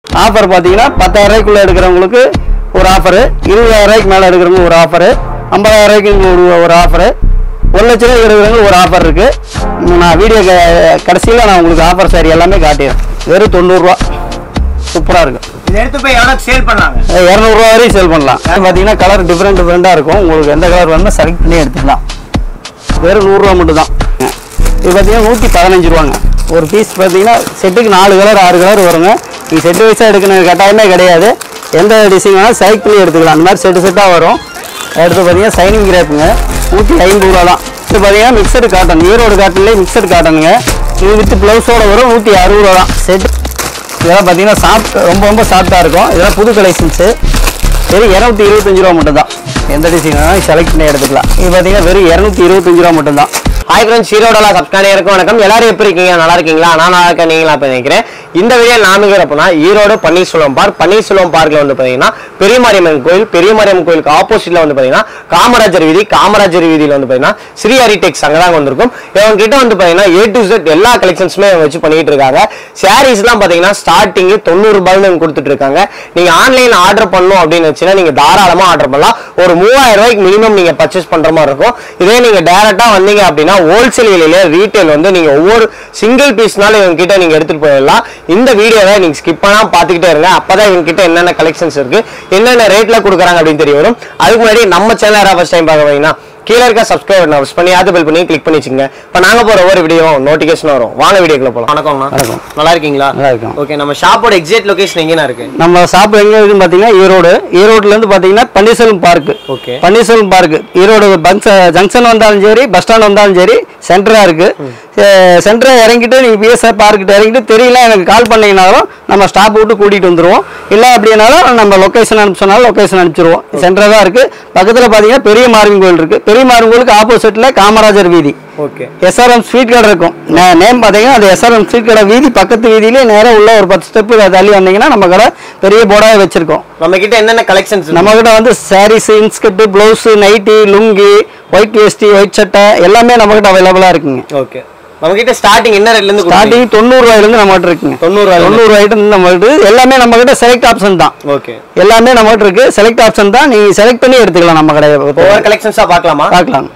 Offer பார்த்தீங்கன்னா பத்தாயிரம் ரூபாய்க்குள்ள எடுக்கிறவங்களுக்கு ஒரு ஆஃபரு இருபதாயிரம் ரூபாய்க்கு மேலே எடுக்கிறவங்க ஒரு ஆஃபரு ஐம்பதாயிரம் ரூபாய்க்கு ஒரு ஒரு ஆஃபரு ஒரு லட்ச ரூபாய் எடுக்கிறவங்க ஒரு ஆஃபர் இருக்குது நான் வீடியோ கடைசியில் நான் உங்களுக்கு ஆஃபர் சாரி எல்லாமே காட்டிடுறேன் வெறும் தொண்ணூறுரூவா சூப்பராக இருக்கும் இதை எடுத்து போய் எவ்வளோ சேல் பண்ணாங்க இரநூறுவா வரையும் சேல் பண்ணலாம் பார்த்தீங்கன்னா கலர் டிஃப்ரெண்ட் டிஃப்ரெண்ட்டாக இருக்கும் உங்களுக்கு எந்த கலர் வேணுமோ செலக்ட் பண்ணி எடுத்துக்கலாம் வெறும் நூறுரூவா மட்டும் தான் இது பார்த்தீங்கன்னா நூற்றி பதினஞ்சு ரூபாங்க ஒரு பீஸ் பார்த்தீங்கன்னா செட்டுக்கு நாலு கலர் ஆறு கலர் வருங்க நீங்கள் செட்டு வைஸாக எடுக்கணும் கட்டாயமே கிடையாது எந்த டிசைன் வேணாலும் செலக்ட் பண்ணி எடுத்துக்கலாம் அந்த மாதிரி செட்டு செட்டாக வரும் அடுத்து பார்த்தீங்கன்னா சைனிங் கிரேப்புங்க நூற்றி ஐம்பது ரூபா தான் இது பார்த்தீங்கன்னா மிக்சடு காட்டன் ஈரோடு காட்டன்லேயே மிக்சடு காட்டனுங்க இது வித் ப்ளவுஸோட வரும் நூற்றி அறுபது ரூபா தான் செட்டு இதெல்லாம் பார்த்தீங்கன்னா சாஃப்ட் ரொம்ப ரொம்ப சாஃப்டாக இருக்கும் இதெல்லாம் புது கலெக்ஷன்ஸு வெறும் இரநூத்தி இருபத்தஞ்சு ரூபா மட்டும் தான் எந்த டிசைன் வேணாலும் செலக்ட் பண்ணி எடுத்துக்கலாம் இது பார்த்தீங்கன்னா வெறும் இரநூத்தி இருபத்தஞ்சு ரூபா மட்டும் தான் ஹாய் ஃப்ரெண்ட்ஸ் ஹீரோடல சப்ஸ்கிரைபருக்கும் வணக்கம் எல்லாரும் எப்படி இருக்கீங்க நல்லா இருக்கீங்களா நான் நல்லா இருக்கேன் நீங்களா இப்போ நினைக்கிறேன் இந்த வீடியோ நாம அப்போனா ஈரோடு பன்னீர்செல்வம் பார்க் பன்னீர்செல்வம் பார்க்கில் வந்து பார்த்தீங்கன்னா பெரியமாரியம்மன் கோயில் பெரியமாரியம்மன் கோயிலுக்கு ஆப்போசிட்ல வந்து பார்த்தீங்கன்னா காமராஜர் வீதி காமராஜர் வீதியில் வந்து பார்த்தீங்கன்னா ஸ்ரீ ஹரிடெக்ஸ் அங்கே தான் வந்திருக்கும் இவங்க கிட்ட வந்து பார்த்தீங்கன்னா ஏ டு Z எல்லா கலெக்ஷன்ஸுமே வச்சு பண்ணிட்டு இருக்காங்க சாரீஸ்லாம் பார்த்தீங்கன்னா ஸ்டார்டிங் தொண்ணூறு ரூபாய்னு கொடுத்துட்டு இருக்காங்க நீங்க ஆன்லைன் ஆர்டர் பண்ணணும் அப்படின்னு வச்சுன்னா நீங்க தாராளமா ஆர்டர் பண்ணலாம் ஒரு மூவாயிரம் ரூபாய்க்கு மினிமம் நீங்க பர்ச்சேஸ் பண்ற மாதிரி இருக்கும் இதே நீங்க டைரக்டா வந்தீங்க அப்படின்னா ஹோல்சேல் விலையில ரீட்டைல் வந்து நீங்க ஒவ்வொரு சிங்கிள் பீஸ்னாலும் இவங்க கிட்ட நீங்க எடுத்துட்டு போயிடலாம் இந்த வீடியோவை நீங்க ஸ்கிப் பண்ணாம பாத்துக்கிட்டே இருங்க அப்பதான் இவங்க கிட்ட என்னென்ன கலெக்ஷன்ஸ் இருக்கு என்னென்ன ரேட்ல கொடுக்குறாங்க அப்படின்னு தெரிய வரும் அதுக்கு முன்னாடி நம்ம சேனல் யாராவது ஃபர்ஸ்ட் டைம் பார்க்க வரீங்கன்னா கீழே இருக்க சப்ஸ்கிரைப் ப்ரெஸ் பண்ணி அது பெல் பண்ணி கிளிக் பண்ணி வச்சுங்க இப்போ நாங்க போற ஒவ்வொரு வீடியோ நோட்டிஃபிகேஷன் வரும் வாங்க வீடியோக்குள்ள போலாம் வணக்கம்ண்ணா வணக்கம். நல்லா இருக்கீங்களா நல்லா இருக்கோம். ஓகே நம்ம ஷாப்போட எக்ஸாக்ட் லொகேஷன் எங்கேண்ணா இருக்கு நம்ம ஷாப் எங்கே இருக்குன்னு பார்த்தீங்கன்னா ஈரோடு ஈரோட்லேருந்து பார்த்தீங்கன்னா Panneerselvam park okay Panneerselvam park Erode பங்ஸ் ஜங்ஷன் வந்தாலும் சரி பஸ் ஸ்டாண்ட் வந்தாலும் சரி சென்டராக இருக்குது சென்டரை இறங்கிட்டு நீங்கள் பிஎஸ்ஆர் பார்க்கிட்ட இறங்கிட்டு தெரியல எனக்கு கால் பண்ணீங்கனாலும் நம்ம ஸ்டாப் விட்டு கூட்டிகிட்டு வந்துடுவோம் இல்லை அப்படின்னாலும் நம்ம லொக்கேஷன் அனுப்ப சொன்னாலும் லொக்கேஷன் அனுப்பிச்சிருவோம் சென்டராக தான் இருக்குது பக்கத்தில் பார்த்தீங்கன்னா பெரிய மாரியம்மன் கோயில் இருக்குது பெரிய மாரியம்மன் கோயிலுக்கு ஆப்போசிட்டில் காமராஜர் வீதி ஓகே எஸ்ஆர்எம் ஸ்வீட் கடை இருக்கும் நேம் பார்த்தீங்கன்னா அது எஸ்ஆர்எம் ஸ்வீட் கடை வீதி பக்கத்து வீதியிலே நேராக உள்ள ஒரு பத்து ஸ்டெப்பு தள்ளி வந்தீங்கன்னா நம்ம கடை பெரிய போர்டாக வச்சிருக்கோம் நம்ம கிட்ட என்னென்ன கலெக்ஷன்ஸ் நம்ம கிட்ட வந்து saris inskirt blouse nighty lungi white veshti white சட்டை எல்லாமே நம்ம கிட்ட அவைலபிளா இருக்குங்க ஓகே நம்ம கிட்ட ஸ்டார்டிங் என்ன ரேட்ல இருந்து ஸ்டார்டிங் ஸ்டார்டிங் தொண்ணூறு ரூபாயில இருந்து நம்ம கிட்ட இருக்குங்க தொண்ணூறு ரூபாயில இருந்து? தொண்ணூறு ரூபாயிட்டு இருந்து நம்ம கிட்ட எல்லாமே நம்ம கிட்ட செலக்ட் ஆப்ஷன் தான் ஓகே எல்லாமே நம்ம கிட்ட இருக்கு செலக்ட் ஆப்ஷன் தான் நீங்க செலக்ட் பண்ணி எடுத்துக்கலாம் நம்ம கடையை ஒவ்வொரு கலெக்ஷன்ஸா பார்க்கலாமா பார்க்கலாம்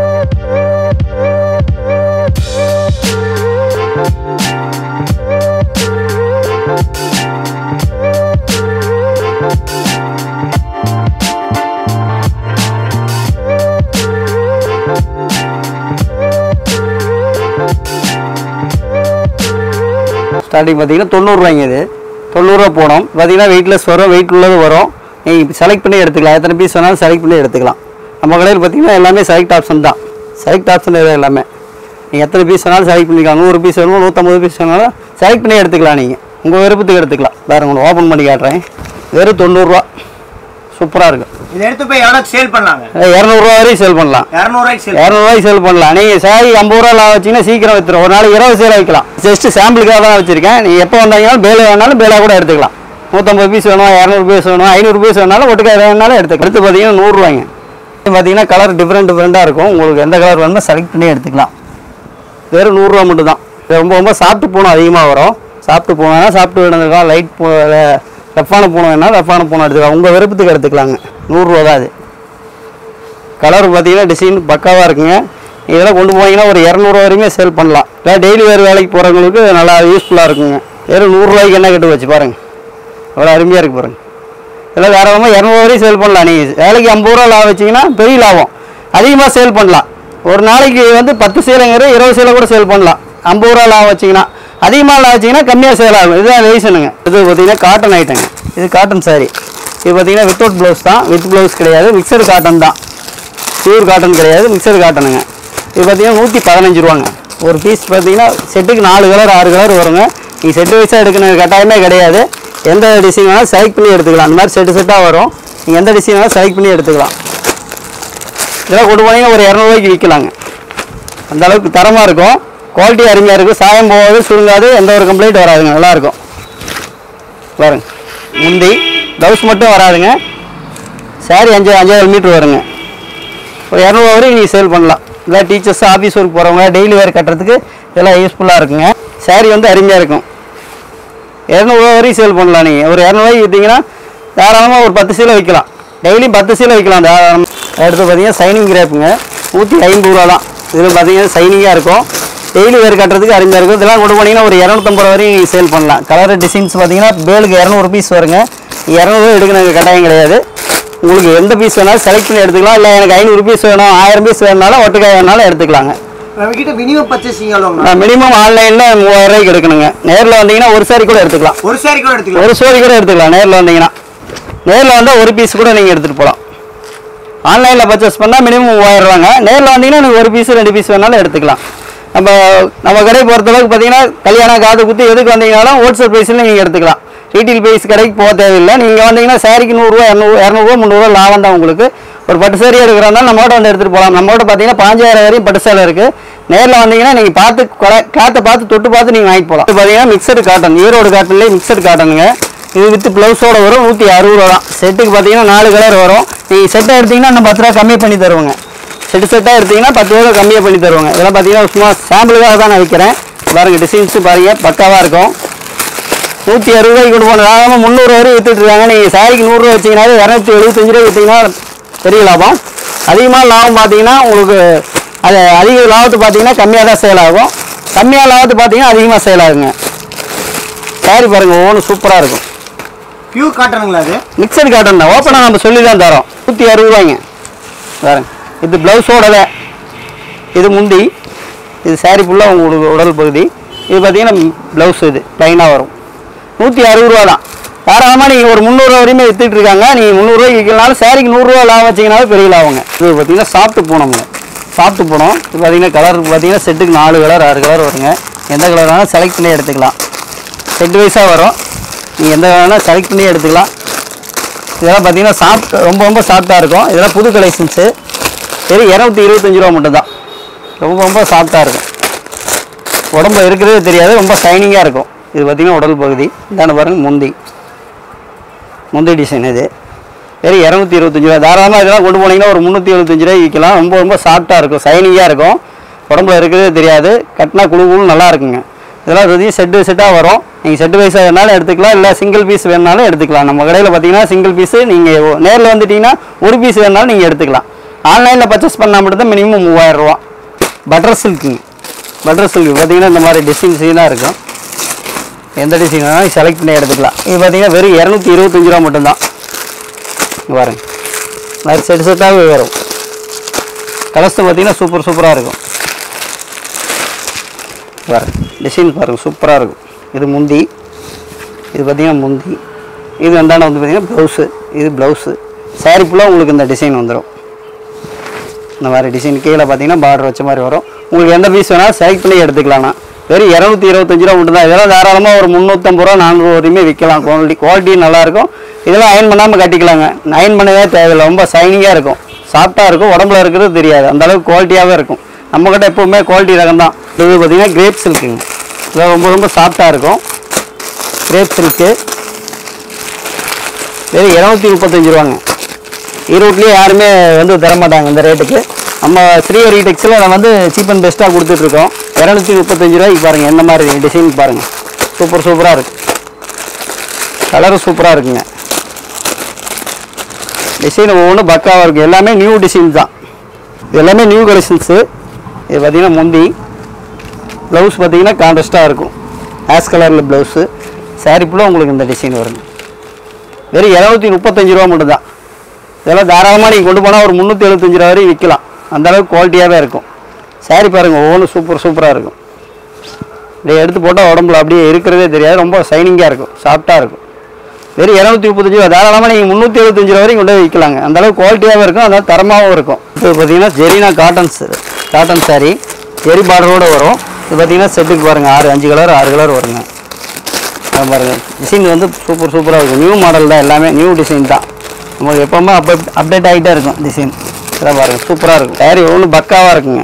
ஸ்டார்டிங் பார்த்தீங்கன்னா தொண்ணூறுரூவாய்ங்க இது தொண்ணூறுரூவா போடும் பார்த்தீங்கன்னா வெயிட்லெஸ் வரும் வெயிட் உள்ளது வரும் நீங்கள் செலக்ட் பண்ணி எடுத்துக்கலாம் எத்தனை பீஸ் வேணாலும் செலக்ட் பண்ணி எடுத்துக்கலாம் நம்ம கடையில் பார்த்தீங்கன்னா எல்லாமே செலக்ட் ஆப்ஷன் தான் செலக்ட் ஆப்ஷன் இது எல்லாமே நீங்கள் எத்தனை பீஸ் வேணாலும் செலக்ட் பண்ணிக்கலாம் நூறு பீஸ் வேணுமோ நூற்றம்பது பீஸ் வேணாலும் செலக்ட் பண்ணி எடுத்துக்கலாம் நீங்கள் உங்கள் விருப்பத்துக்கு எடுத்துக்கலாம் வேறு உங்களுக்கு ஓப்பன் பண்ணி காட்டுறேன் வெறும் தொண்ணூறுரூவா சூப்பராக இருக்கும் இதை எடுத்து போய் எவ்வளோ சேல் பண்ணாங்க இரநூறுவா வரையும் சேல் பண்ணலாம் இரநூறுவாய்க்கு சேல் இரநூறுவாய்க்கு சேல் பண்ணலாம் நீங்கள் சாரி ஐம்பது ரூபா லாபம் வச்சிங்கன்னா சீக்கிரம் வித்துரும் ஒரு நாளைக்கு இருபது சேல் வைக்கலாம் ஜஸ்ட் சாம்பிளுக்காக தான் வச்சிருக்கேன் நீங்கள் எப்போ வந்தாங்கனாலும் பேல வேணாலும் பேலா கூட எடுத்துக்கலாம் நூற்றம்பது பீஸ் வேணும் இரநூறு பீஸ் வேணும் ஐநூறு பீஸ் வேணாலும் ஒட்டுக்கா எது வேணாலும் எடுத்துக்கலாம் அடுத்து பார்த்தீங்கன்னா நூறுரூவாய்ங்க இது பார்த்தீங்கன்னா கலர் டிஃப்ரெண்ட் டிஃப்ரெண்ட்டாக இருக்கும் உங்களுக்கு எந்த கலர் வேணுமோ செலக்ட் பண்ணி எடுத்துக்கலாம் வெறும் நூறுரூவா மட்டும் தான் இது ரொம்ப ரொம்ப சாப்பிட்டு பூனம் அதிகமாக வரும் சாப்பிட்டு பூனா சாப்பிட்டு விடுறதுக்கலாம் லைட் பூ ரஃப்பான பூனம் வேணாலும் ரஃப்பான பூனம் எடுத்துக்கலாம் உங்கள் விருப்பத்துக்கு எடுத்துக்கலாங்க நூறுரூவா தான் அது கலர் பார்த்தீங்கன்னா டிசைன் பக்காவாக இருக்குங்க இதெல்லாம் கொண்டு போனீங்கன்னா ஒரு இரநூறுவா வரையுமே சேல் பண்ணலாம் இல்லை டெய்லி வேறு வேலைக்கு போகிறவங்களுக்கு நல்லா யூஸ்ஃபுல்லாக இருக்குங்க வெறும் நூறுரூவாய்க்கு என்ன கட்டு வச்சு பாருங்க அவ்வளோ அருமையாக இருக்கு பாருங்க இதெல்லாம் வேறு விதமாக இரநூறுவா வரையும் சேல் பண்ணலாம் நீங்கள் வேலைக்கு ஐம்பது ரூபா லாபம் வச்சிங்கன்னா பெரிய லாபம் அதிகமாக சேல் பண்ணலாம் ஒரு நாளைக்கு வந்து பத்து சேலைங்கிற இருபது சேலை கூட சேல் பண்ணலாம் ஐம்பது ரூபா லாபம் வச்சிங்கன்னா அதிகமாக லாபம் வச்சிங்கன்னா கம்மியாக சேல் ஆகும் இதுதான் ரீசனுங்க இது பார்த்தீங்கன்னா காட்டன் ஐட்டங்க இது காட்டன் சாரி இது பார்த்தீங்கன்னா வித்தவுட் ப்ளவுஸ் தான் வித் ப்ளவுஸ் கிடையாது மிக்சடு காட்டன் தான் பியூர் காட்டன் கிடையாது மிக்சர் காட்டனுங்க இது பார்த்தீங்கன்னா நூற்றி பதினஞ்சு ரூபாங்க ஒரு பீஸ் பார்த்தீங்கன்னா செட்டுக்கு நாலு கலர் ஆறு கலர் வருங்க நீங்கள் செட்டு வைஸாக எடுக்கணும் கட்டாயமே கிடையாது எந்த டிசைன் வேணாலும் செலக்ட் பண்ணி எடுத்துக்கலாம் அந்த மாதிரி செட்டு செட்டாக வரும் நீங்கள் எந்த டிசைன் வேணாலும் செலக்ட் பண்ணி எடுத்துக்கலாம் இதெல்லாம் கொண்டு போனீங்கன்னா ஒரு இரநூறுவாய்க்கு விற்கலாங்க அந்த அளவுக்கு தரமாக இருக்கும் குவாலிட்டி அருமையாக இருக்கும் சாயம் போகாது சுருங்காது எந்த ஒரு கம்ப்ளைண்ட் வராதுங்க நல்லாயிருக்கும் பாருங்க முந்தி ப்ளவுஸ் மட்டும் வராதுங்க சாரி அஞ்சு அஞ்சாயிரம் மீட்ரு வருங்க ஒரு இரநூறுவா வரையும் நீங்கள் சேல் பண்ணலாம் இல்லை டீச்சர்ஸ் ஆஃபீஸ் ஒர்க் போகிறவங்க டெய்லி வேர் கட்டுறதுக்கு இதெல்லாம் யூஸ்ஃபுல்லாக இருக்குங்க saree வந்து அருமையாக இருக்கும் இரநூறுவா வரையும் சேல் பண்ணலாம் நீங்கள் ஒரு இரநூறுவாய்க்கு விற்றீங்கன்னா தாராளமாக ஒரு பத்து சீலை வைக்கலாம் டெய்லியும் பத்து சீலை வைக்கலாம் தாராளமாக அடுத்து பார்த்தீங்கன்னா சைனிங் கிரேப்புங்க நூற்றி ஐம்பது ரூபா தான் இதில் பார்த்தீங்கன்னா சைனிங்காக இருக்கும் டெய்லி வேர் கட்டுறதுக்கு அருமையாக இருக்கும் இதெல்லாம் கொண்டு போனீங்கன்னா ஒரு இரநூத்தம்பது ரூபா வரையும் நீங்கள் சேல் பண்ணலாம் கலர் டிசைன்ஸ் பார்த்தீங்கன்னா பேலுக்கு இரநூறு பீஸ் வருங்க இரநூறுவா எடுக்கணும் கட்டாயம் கிடையாது உங்களுக்கு எந்த பீஸ் வேணாலும் செலக்ட் பண்ணி எடுத்துக்கலாம் இல்லை எனக்கு ஐநூறு பீஸ் வேணும் ஆயிரம் பீஸ் வேணுனாலும் ஒட்டுக்காய் வேணாலும் எடுத்துக்கலாங்க நம்ம கிட்ட மினிமம் பர்ச்சேசிங் எவ்வளோங்க நான் மினிமம் ஆன்லைனில் மூவாயிரம் ரூபாய்க்கு எடுக்கணுங்க நேரில் வந்தீங்கன்னா ஒரு சாரி கூட எடுத்துக்கலாம் ஒரு சாரி கூட எடுத்துக்கலாம் ஒரு சோடி கூட எடுத்துக்கலாம் நேரில் வந்தீங்கன்னா நேரில் வந்தால் ஒரு பீஸ் கூட நீங்கள் எடுத்துகிட்டு போகலாம் ஆன்லைனில் பர்ச்சேஸ் பண்ணால் மினிமம் மூவாயிரம் ரூபாங்க நேரில் வந்தீங்கன்னா நீங்கள் ஒரு பீஸ் ரெண்டு பீஸ் வேணாலும் எடுத்துக்கலாம் நம்ம நம்ம கடை பொறுத்தளவுக்கு பார்த்தீங்கன்னா கல்யாணம் காது குத்து எதுக்கு வந்தீங்கனாலும் ஹோல்சேல் ப்ரைஸில் நீங்கள் எடுத்துக்கலாம் ரீட்டெயில் ப்ரைஸ் கடைக்கு போக தேவையில்லை நீங்கள் வந்தீங்கன்னா சாரிக்கு நூறுரூவா இரநூறு இரநூறுவா முந்நூறுவா லாபம் தான் உங்களுக்கு ஒரு பட்டு சேரி எடுக்கிறதா நம்மகிட்ட வந்து எடுத்துகிட்டு போகலாம் நம்மகிட்ட பார்த்தீங்கன்னா பாஞ்சாயிரம் வரையும் பட்டு சேலை இருக்குது நேரில் வந்தீங்கன்னா நீங்கள் பார்த்து கிளாத்தை பார்த்து தொட்டு பார்த்து நீங்கள் வாங்கிட்டு போகலாம் பார்த்தீங்கன்னா மிக்சடு காட்டன் ஈரோடு காட்டன்லேயே மிக்சடு காட்டனுங்க இது வித் ப்ளவுஸோட வரும் நூற்றி அறுபது ரூபா தான் செட்டுக்கு பார்த்தீங்கன்னா நாலு கலர் வரும் நீங்கள் செட்டை எடுத்தீங்கன்னா இன்னும் பத்து ரூபா கம்மி பண்ணி தருவாங்க செட்டு செட்டாக எடுத்தீங்கன்னா பத்து ரூபா கம்மியாக பண்ணி தருவாங்க இதெல்லாம் பார்த்தீங்கன்னா சும்மா சாம்பிளுக்காக தான் நான் விற்கிறேன் பாருங்க டிசைன்ஸு பாருங்க பக்காவாக இருக்கும் நூற்றி அறுபது ரூபாய்க்கு கொண்டு போன ஆகாமல் முந்நூறு வரை வித்துட்டு இருக்காங்க நீங்கள் சாரிக்கு நூறுரூவா வச்சிங்கனாலே இரநூத்தி எழுபத்தஞ்சு ரூபா விற்றீங்கன்னா பெரிய லாபம் அதிகமாக லாபம் பார்த்தீங்கன்னா உங்களுக்கு அது அதிக லாபத்து பார்த்தீங்கன்னா கம்மியாக தான் சேல் ஆகும் கம்மியாக லாபத்து பார்த்தீங்கன்னா அதிகமாக சேல் ஆகுங்க சாரி பாருங்க ஒவ்வொன்றும் சூப்பராக இருக்கும் பியூர் காட்டனுங்களா அது மிக்சர் காட்டன் தான் ஓப்பனாக நம்ம சொல்லி தான் தரோம் நூற்றி அறுபது ரூபாய்ங்க பாருங்க இது ப்ளவுஸோடவே இது முந்தி இது சாரி ஃபுல்லாக உங்களுக்கு உடல் பகுதி இது பார்த்தீங்கன்னா ப்ளவுஸ் இது ப்ளைனாக வரும் நூற்றி அறுபது ரூபா தான் தாராளமாக நீங்கள் ஒரு முந்நூறுரூவா வரையுமே வித்துட்டு இருக்காங்க நீங்கள் முந்நூறுரூவாய்க்கு விற்கலனாலும் சாரிக்கு நூறுரூவா லாபம் வச்சிங்கனாலும் பெரிய லாபங்க இது பார்த்தீங்கன்னா சாப்பிட்டு போனோம்ங்க சாப்பிட்டு போனோம் இது பார்த்தீங்கன்னா கலர் பார்த்தீங்கன்னா செட்டுக்கு நாலு கலர் ஆறு கலர் வருங்க எந்த கலர் வேணாலும் செலக்ட் பண்ணி எடுத்துக்கலாம் செட் வைஸாக வரும் நீங்கள் எந்த வேணாலும் செலக்ட் பண்ணி எடுத்துக்கலாம் இதெல்லாம் பார்த்தீங்கன்னா சாஃப்ட் ரொம்ப ரொம்ப சாஃப்டாக இருக்கும் இதெல்லாம் புது கலெக்ஷன்ஸு வெறும் இரநூத்தி இருபத்தஞ்சி ரூபா மட்டும்தான் ரொம்ப ரொம்ப சாஃப்டாக இருக்கும் உடம்பு இருக்கிறதே தெரியாது ரொம்ப ஷைனிங்காக இருக்கும் இது பார்த்தீங்கன்னா உடல் பகுதி இதான பாருங்க முந்தி முந்தி டிசைன் இது வெறும் இரநூத்தி இருபத்தஞ்சி ரூபா தாராளமாக இதெல்லாம் கொண்டு போனீங்கன்னா ஒரு முந்நூற்றி எழுபத்தஞ்சு ரூபாய் விற்கலாம் ரொம்ப ரொம்ப சாஃப்டாக இருக்கும் ஷைனிங்காக இருக்கும் உடம்புல இருக்கிறதே தெரியாது கட்டினா குழு குழு நல்லா இருக்குங்க இதெல்லாம் பார்த்தீங்கன்னா செட்டு செட்டாக வரும் நீங்கள் செட்டு வைஸாக வேணாலும் எடுத்துக்கலாம் இல்லை சிங்கிள் பீஸ் வேணாலும் எடுத்துக்கலாம் நம்ம கடையில் பார்த்தீங்கன்னா சிங்கிள் பீஸு நீங்கள் நேரில் வந்துட்டீங்கன்னா ஒரு பீஸ் வேணாலும் நீங்கள் எடுத்துக்கலாம் ஆன்லைனில் பர்ச்சேஸ் பண்ணால் மட்டும்தான் மினிமம் மூவாயிரம் ரூபா பட்டர் சில்க்குங்க பட்டர் சில்க் பார்த்தீங்கன்னா இந்த மாதிரி டிசைன்ஸ் தான் இருக்கும் எந்த டிசைன் வேணாலும் செலக்ட் பண்ணி எடுத்துக்கலாம் இது பார்த்தீங்கன்னா வெறும் இரநூத்தி இருபத்தஞ்சி ரூபா மட்டும்தான் இங்க பாருங்க மாதிரி செட் செட்டாகவே வரும் கலர்ஸ் பார்த்தீங்கன்னா சூப்பர் சூப்பராக இருக்கும் பாருங்க டிசைன் பாருங்க சூப்பராக இருக்கும் இது முந்தி இது பார்த்தீங்கன்னா முந்தி இது அந்தாண்ட வந்து பார்த்தீங்கன்னா ப்ளவுஸு இது ப்ளவுஸு சாரி ஃபுல்லாக உங்களுக்கு இந்த டிசைன் வந்துடும் இந்த மாதிரி டிசைன் கீழே பார்த்தீங்கன்னா பார்டர் வச்ச மாதிரி வரும் உங்களுக்கு எந்த பீஸ் வேணாலும் செலக்ட் பண்ணி எடுத்துக்கலாம்ண்ணா வெறும் இரநூத்தி இருபத்தஞ்சு ரூபா மட்டும் தான் இதெல்லாம் தாராளமாக ஒரு முந்நூற்றம்பது ரூபா நானூறு வரையுமே விற்கலாம் குவாலிட்டி குவாலிட்டி நல்லாயிருக்கும் இதெல்லாம் அயன் பண்ணாமல் கட்டிக்கலாங்க அயன் பண்ணவே தேவையில்லை ரொம்ப ஷைனிங்காக இருக்கும் சாஃப்டாக இருக்கும் உடம்புல இருக்கிறது தெரியாது அந்த அளவுக்கு குவாலிட்டியாகவே இருக்கும் நம்ம கிட்ட எப்பவுமே குவாலிட்டி ரகம் தான் இது பார்த்தீங்கன்னா கிரேப் சில்க்குங்க இதெல்லாம் ரொம்ப ரொம்ப சாஃப்டாக இருக்கும் கிரேப் சில்க்கு வெறும் இரநூத்தி முப்பத்தஞ்சு ரூபாங்க ஈரோட்லேயே யாருமே வந்து தர மாட்டாங்க இந்த ரேட்டுக்கு நம்ம ஸ்ரீஹரி டெக்ஸில் வந்து சீப் அண்ட் பெஸ்ட்டாக கொடுத்துட்ருக்கோம் இரநூத்தி முப்பத்தஞ்சு ரூபாய்க்கு பாருங்கள் என்ன மாதிரி டிசைன் பாருங்கள் சூப்பர் சூப்பராக இருக்கு கலரும் சூப்பராக இருக்குங்க டிசைன் ஒவ்வொன்றும் பக்காவாக இருக்குது எல்லாமே நியூ டிசைன் தான் இது எல்லாமே நியூ கலெக்ஷன்ஸு இது பார்த்தீங்கன்னா முந்தி ப்ளவுஸ் பார்த்தீங்கன்னா கான்ட்ராஸ்ட்டாக இருக்கும் ஆஸ் கலரில் ப்ளவுஸு சாரி ஃபுல்லாக உங்களுக்கு இந்த டிசைன் வருங்க வெறும் இரநூத்தி முப்பத்தஞ்சு ரூபா மட்டும்தான் இதெல்லாம் தாராளமாக நீங்கள் கொண்டு போனால் ஒரு முந்நூற்றி எழுபத்தஞ்சு ரூபா வரையும் விற்கலாம் அந்த அளவுக்கு குவாலிட்டியாகவே இருக்கும் சாரி பாருங்கள் ஒவ்வொன்றும் சூப்பர் சூப்பராக இருக்கும் இதை எடுத்து போட்டால் உடம்புல அப்படியே இருக்கிறதே தெரியாது ரொம்ப ஷைனிங்காக இருக்கும் சாஃப்டாக இருக்கும் வெறும் இரநூத்தி முப்பத்தஞ்சு ரூபா தாராளமாக நீங்கள் முந்நூற்றி எழுபத்தஞ்சு ரூபா வரைக்கும் கொண்டு போய் விற்கலாங்க அந்த அளவுக்கு குவாலிட்டியாகவும் இருக்கும் அந்த தரமாகவும் இருக்கும் இப்போ பார்த்தீங்கன்னா ஜெரினா காட்டன்ஸ் காட்டன் சாரி ஜெரி பார்டரோடு வரும் இது பார்த்தீங்கன்னா செட்டுக்கு பாருங்கள் ஆறு அஞ்சு கலர் ஆறு கலர் வருங்க அது பாருங்க டிசைன் வந்து சூப்பர் சூப்பராக இருக்கும் நியூ மாடல் தான் எல்லாமே நியூ டிசைன் தான் நமக்கு எப்போவுமே அப்டேட் அப்டேட் ஆகிட்டே இருக்கும் டிசைன் இதெல்லாம் பாருங்கள் சூப்பராக இருக்கும் சாரி ஒன்று பக்காவாக இருக்குங்க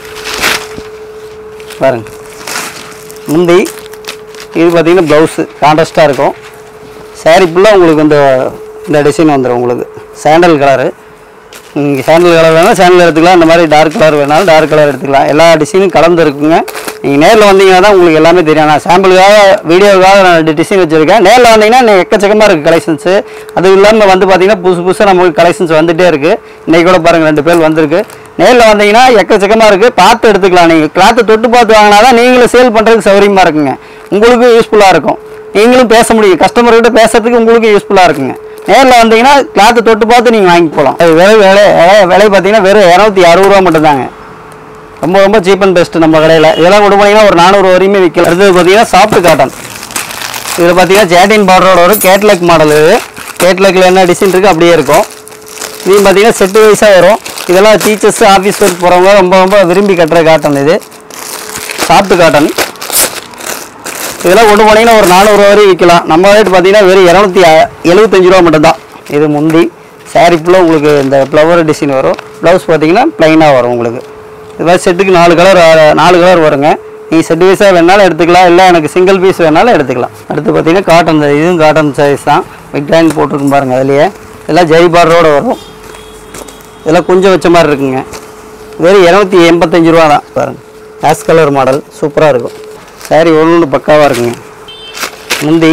பாருங்க முந்தி இது பார்த்தீங்கன்னா ப்ளவுஸு கான்ட்ராஸ்ட்டாக இருக்கும் சாரி ஃபுல்லாக உங்களுக்கு இந்த இந்த டிசைன் வந்துடும் உங்களுக்கு சாண்டல் கலரு நீங்கள் சாண்டல் கலர் வேணால் சாண்டல் எடுத்துக்கலாம் இந்த மாதிரி டார்க் கலர் வேணாலும் டார்க் கலர் எடுத்துக்கலாம் எல்லா டிசைனும் கலந்து இருக்குங்க நீங்கள் நேரில் வந்தீங்கன்னா தான் உங்களுக்கு எல்லாமே தெரியும் நான் சாம்பிளுக்காக வீடியோக்காக நான் டிசைன் வச்சுருக்கேன் நேரில் வந்தீங்கன்னா இன்னும் எக்கச்சக்கமாக இருக்குது கலெக்ஷன்ஸு அது இல்லாமல் வந்து பார்த்தீங்கன்னா புதுசு புதுசாக நமக்கு கலெக்ஷன்ஸ் வந்துகிட்டே இருக்குது இன்றைக்கி கூட பாருங்கள் ரெண்டு பேர் வந்திருக்கு நேரில் வந்தீங்கன்னா எக்கச்சக்கமாக இருக்குது பார்த்து எடுத்துக்கலாம் நீங்கள் கிளாத்தை தொட்டு பார்த்து வாங்கினா தான் நீங்களும் சேல் பண்ணுறதுக்கு சௌகரியமாக இருக்குங்க உங்களுக்கும் யூஸ்ஃபுல்லாக இருக்கும் நீங்களும் பேச முடியும் கஸ்டமர்கிட்ட பேசுறதுக்கு உங்களுக்கும் யூஸ்ஃபுல்லாக இருக்குங்க நேரில் வந்தீங்கன்னா கிளாத்தை தொட்டு பார்த்து நீங்கள் வாங்கி போகலாம் அது விலை விலை விலை- விலை பார்த்தீங்கன்னா வெறும் இரநூத்தி அறுபது ரூபா மட்டும்தாங்க ரொம்ப ரொம்ப சீப் அண்ட் பெஸ்ட் நம்ம கடையில் இதெல்லாம் கொண்டு போனீங்கன்னா ஒரு நானூறு வரையுமே விற்கலாம் அடுத்தது பார்த்தீங்கன்னா சாஃப்ட் காட்டன் இதில் பார்த்தீங்கன்னா ஜேட்டின் பார்டரோட வரும் கேட்லக் மாடல் இது கேட்லக்கில் என்ன டிசைன் இருக்குது அப்படியே இருக்கும் இது பார்த்தீங்கன்னா செட்டு வைஸாக வரும் இதெல்லாம் டீச்சர்ஸ் ஆஃபீஸ் ஒர்க் போகிறவங்க ரொம்ப ரொம்ப விரும்பி கட்டுற காட்டன் இது சாஃப்ட் காட்டன் இதெல்லாம் கொண்டு போனீங்கன்னா ஒரு நானூறுரூவா வரையும் விற்கலாம் நம்ம ரேட் பார்த்தீங்கன்னா வெறும் இரநூத்தி எழுபத்தஞ்சு ரூபா மட்டும்தான் இது முந்தி saree ஃபுல்லாக உங்களுக்கு இந்த ஃப்ளவர் டிசைன் வரும் ப்ளவுஸ் பார்த்தீங்கன்னா ப்ளைனாக வரும் உங்களுக்கு இது மாதிரி செட்டுக்கு நாலு கலர் நாலு கலர் வருங்க நீங்கள் செட் வைஸாக வேணாலும் எடுத்துக்கலாம் இல்லை எனக்கு சிங்கிள் பீஸ் வேணாலும் எடுத்துக்கலாம் அடுத்து பார்த்தீங்கன்னா காட்டன் இதுவும் காட்டன் சைஸ் தான் பிக் டைன் போட்டிருக்கும் பாருங்கள் அதுலேயே இதெல்லாம் ஜெய் பார்டரோட வரும் இதெல்லாம் கொஞ்சம் வச்ச மாதிரி இருக்குங்க வெறும் இரநூத்தி எண்பத்தஞ்சு ரூபா தான் பாருங்க ஆஸ் கலர் மாடல் சூப்பராக இருக்கும் saree ஒன்று ஒன்று பக்காவாக இருக்குங்க முந்தி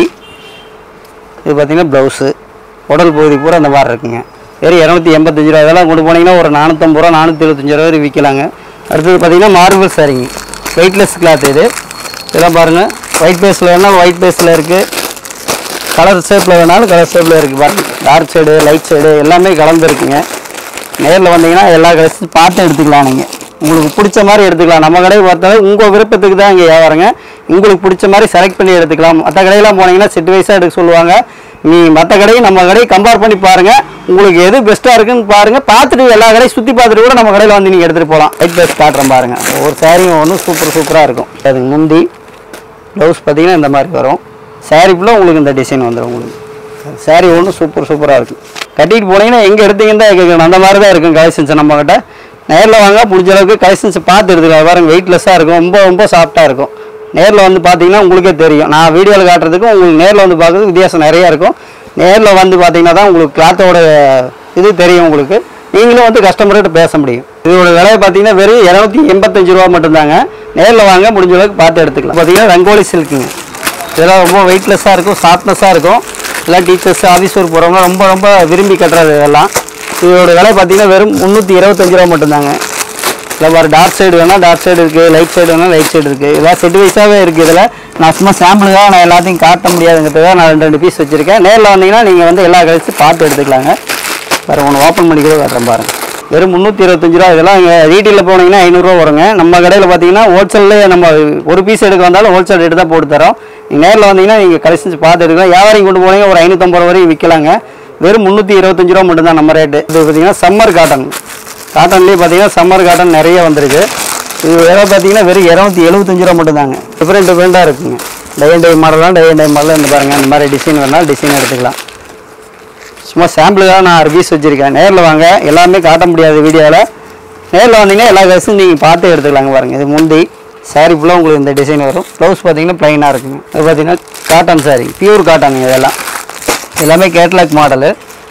இது பார்த்தீங்கன்னா ப்ளவுஸு உடல் பகுதி பூரா அந்த மாதிரி இருக்குங்க வெறும் இரநூத்தி எண்பத்தஞ்சு ரூபா இதெல்லாம் கொண்டு போனீங்கன்னா ஒரு நானூற்றம்பது ரூபா நானூற்றி எழுபத்தஞ்சு ரூபா வரை விற்கலாங்க அடுத்தது பார்த்தீங்கன்னா மார்பிள் சாரிங்க வெயிட்லெஸ் கிளாத் இது இதெல்லாம் பாருங்கள் ஒயிட் பேஸில் வேணால் ஒயிட் பேஸில் இருக்குது கலர் ஷேப்பில் வேணாலும் கலர் ஷேப்பில் இருக்குது பாருங்க டார்க் சைடு லைட் சைடு எல்லாமே கலந்துருக்குங்க நேரில் வந்தீங்கன்னா எல்லா கலர்ஸும் பார்த்து எடுத்துக்கலாம் நீங்கள் உங்களுக்கு பிடிச்ச மாதிரி எடுத்துக்கலாம் நம்ம கடையை பொறுத்தவரை உங்கள் விருப்பத்துக்கு தான் இங்கே வியாபாரங்க உங்களுக்கு பிடிச்ச மாதிரி செலக்ட் பண்ணி எடுத்துக்கலாம் மற்ற கடையெல்லாம் போனீங்கன்னா செட் வைஸாக எடுக்க சொல்லுவாங்க நீ மற்ற கடையும் நம்ம கடையை கம்பேர் பண்ணி பாருங்கள் உங்களுக்கு எது பெஸ்ட்டாக இருக்குன்னு பாருங்கள் பார்த்துட்டு எல்லா கடையும் சுற்றி பார்த்துட்டு கூட நம்ம கடையில் வந்து நீங்கள் எடுத்துகிட்டு போகலாம் லைட் பேஸ் காட்டுறேன் பாருங்கள் ஒரு சாரியும் ஒன்றும் சூப்பர் சூப்பராக இருக்கும் அதுக்கு முந்தி ப்ளவுஸ் பார்த்தீங்கன்னா இந்த மாதிரி வரும் saree ஃபுல்லாக உங்களுக்கு இந்த டிசைன் வந்துடும் உங்களுக்கு saree ஒன்றும் சூப்பர் சூப்பராக இருக்கும் கட்டிட்டு போனீங்கன்னா எங்கே எடுத்தீங்கன்னு தான் கேட்கணும் அந்த மாதிரி தான் இருக்கும் கலெக்ஷன்ஸ் நம்மக்கிட்ட நேரில் வாங்க முடிஞ்ச அளவுக்கு கலெக்ஷன்ஸ் பார்த்து எடுத்துக்கலாம் பாருங்க வெயிட்லெஸ்ஸாக இருக்கும் ரொம்ப ரொம்ப சாஃப்டாக இருக்கும் நேரில் வந்து பார்த்தீங்கன்னா உங்களுக்கே தெரியும் நான் வீடியோவில் காட்டுறதுக்கும் உங்களுக்கு நேரில் வந்து பார்க்கறதுக்கு வித்தியாசம் நிறையா இருக்கும் நேரில் வந்து பார்த்தீங்கன்னா தான் உங்களுக்கு கிளாத்தோட இது தெரியும் உங்களுக்கு நீங்களும் வந்து கஸ்டமர்கிட்ட பேச முடியும் இதோட விலை பார்த்தீங்கன்னா வெறும் இரநூத்தி எண்பத்தஞ்சு ரூபா மட்டும்தாங்க நேரில் வாங்க முடிஞ்ச அளவுக்கு பார்த்து எடுத்துக்கலாம் பார்த்தீங்கன்னா ரங்கோலி சில்க்குங்க இதெல்லாம் ரொம்ப வெயிட்லெஸ்ஸாக இருக்கும் சாஃப்ட்னஸாக இருக்கும் எல்லாம் டீச்சர்ஸ் ஆஃபீஸ் ஒர்க் போகிறவங்க ரொம்ப ரொம்ப விரும்பி கட்டுறது இதெல்லாம் இதோட விலை பார்த்தீங்கன்னா வெறும் முந்நூற்றி இருபத்தஞ்சு ரூபா மட்டும்தாங்க இல்லை பாரு டார்க் சைடு வேணால் டார்க் சைடு இருக்குது லைட் சைடு வேணால் லைட் சைடு இருக்குது இதெல்லாம் செட் வைஸாகவே இருக்குது இதில் நான் சும்மா சாம்பிளுக்காக நான் எல்லாத்தையும் காட்ட முடியாதுங்கிறதுக்காக நான் ரெண்டு ரெண்டு பீஸ் வச்சுருக்கேன் நேரில் வந்தீங்கன்னா நீங்கள் வந்து எல்லா கழிச்சு பார்த்து எடுத்துக்கலாங்க வேறு ஒன்று ஓப்பன் பண்ணி கூட காட்டுறேன் பாருங்க வெறும் முந்நூற்றி இருபத்தஞ்சு ரூபா இதெல்லாம் இங்கே ரீட்டெயிலில் போனீங்கன்னா ஐநூறுரூவா வருங்க நம்ம கடையில் பார்த்தீங்கன்னா ஹோல்சேல்லே நம்ம ஒரு பீஸ் எடுக்க வந்தாலும் ஹோல்சேல் ரேட்டு தான் போட்டு தரோம் நீங்கள் நேரில் வந்தீங்கன்னா நீங்கள் கலெக்ஷன்ஸ் பார்த்து எடுக்கலாம் வியாபாரம் கொண்டு போனீங்க ஒரு ஐநூற்றம்பது ரூபா வரையும் விற்கலாங்க வெறும் முந்நூற்றி இருபத்தஞ்சு ரூபா மட்டும்தான் நம்ம ரேட்டு இது பார்த்தீங்கன்னா சம்மர் காட்டன் காட்டன்லேயே பார்த்தீங்கன்னா சம்மர் காட்டன் நிறைய வந்திருக்கு இது விலை பார்த்தீங்கன்னா வெறும் இரநூத்தி எழுபத்தஞ்சு ரூபா மட்டும்தாங்க டிஃப்ரெண்ட் டிஃப்ரெண்ட்டாக இருக்குங்க டை அண்ட் டை மாடலாம் டை அண்ட் டை மாடலாம் இந்த பாருங்கள் இந்த மாதிரி டிசைன் வேணாலும் டிசைன் எடுத்துக்கலாம் சும்மா சாம்பிளுக்காக நான் ஆறு பீஸ் வச்சுருக்கேன் நேரில் வாங்க எல்லாமே காட்ட முடியாது வீடியோவில் நேரில் வந்தீங்கன்னா எல்லா ட்ரெஸ்ஸும் நீங்கள் பார்த்து எடுத்துக்கலாங்க பாருங்கள் இது முந்தி saree ஃபுல்லாக உங்களுக்கு இந்த டிசைன் வரும் ப்ளவுஸ் பார்த்தீங்கன்னா ப்ளைனாக இருக்குங்க இது பார்த்தீங்கன்னா காட்டன் saree பியூர் காட்டனுங்க இதெல்லாம் எல்லாமே கேட்லாக் மாடலு